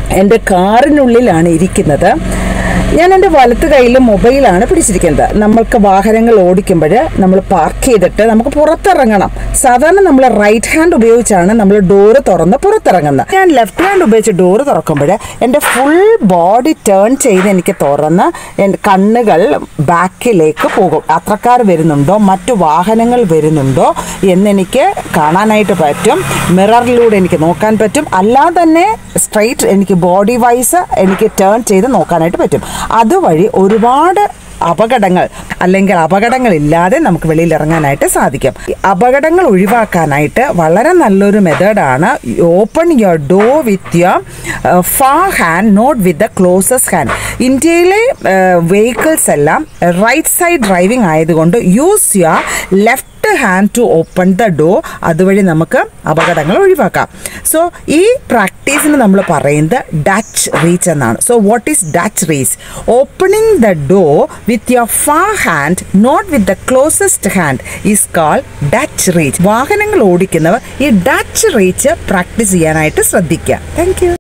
എൻ്റെ കാറിനുള്ളിലാണ് ഇരിക്കുന്നത് ഞാൻ എൻ്റെ വലത്ത് കയ്യിൽ മൊബൈലാണ് പിടിച്ചിരിക്കുന്നത് നമ്മൾക്ക് വാഹനങ്ങൾ ഓടിക്കുമ്പോൾ നമ്മൾ പാർക്ക് ചെയ്തിട്ട് നമുക്ക് പുറത്തിറങ്ങണം സാധാരണ നമ്മൾ റൈറ്റ് ഹാൻഡ് ഉപയോഗിച്ചാണ് നമ്മൾ ഡോറ് തുറന്ന് പുറത്തിറങ്ങുന്നത് ഞാൻ ലെഫ്റ്റ് ഹാൻഡ് ഉപയോഗിച്ച് ഡോറ് തുറക്കുമ്പോൾ എൻ്റെ ഫുൾ ബോഡി ടേൺ ചെയ്ത് എനിക്ക് തുറന്ന് എൻ്റെ കണ്ണുകൾ ബാക്കിലേക്ക് പോകും യാത്രക്കാർ വരുന്നുണ്ടോ മറ്റു വാഹനങ്ങൾ വരുന്നുണ്ടോ എന്നെനിക്ക് കാണാനായിട്ട് പറ്റും മിററിലൂടെ എനിക്ക് നോക്കാൻ പറ്റും അല്ലാതെ തന്നെ സ്ട്രൈറ്റ് എനിക്ക് ബോഡി വൈസ് എനിക്ക് ടേൺ ചെയ്ത് നോക്കാനായിട്ട് പറ്റും അതുവഴി ഒരുപാട് അപകടങ്ങൾ അല്ലെങ്കിൽ അപകടങ്ങളില്ലാതെ നമുക്ക് വെളിയിൽ ഇറങ്ങാനായിട്ട് സാധിക്കും ഈ അപകടങ്ങൾ ഒഴിവാക്കാനായിട്ട് വളരെ നല്ലൊരു മെത്തേഡാണ് open your door with your far hand not with the closest hand ഇന്ത്യയിലെ വെഹിക്കിൾസ് എല്ലാം റൈറ്റ് സൈഡ് ഡ്രൈവിംഗ് ആയതുകൊണ്ട് use your left hand to open the door അതുവഴി നമുക്ക് അപകടങ്ങൾ ഒഴിവാക്കാം സോ ഈ പ്രാക്ടീസിന് നമ്മൾ പറയുന്നത് ഡച്ച് റീച്ച് എന്നാണ് so what is Dutch reach opening the door with your far hand not with the closest hand is call Dutch reach വാഹനങ്ങൾ ഓടിക്കുന്നവർ ഈ ഡച്ച് റീച്ച് പ്രാക്ടീസ് ചെയ്യാനായിട്ട് ശ്രദ്ധിക്കുക താങ്ക് യു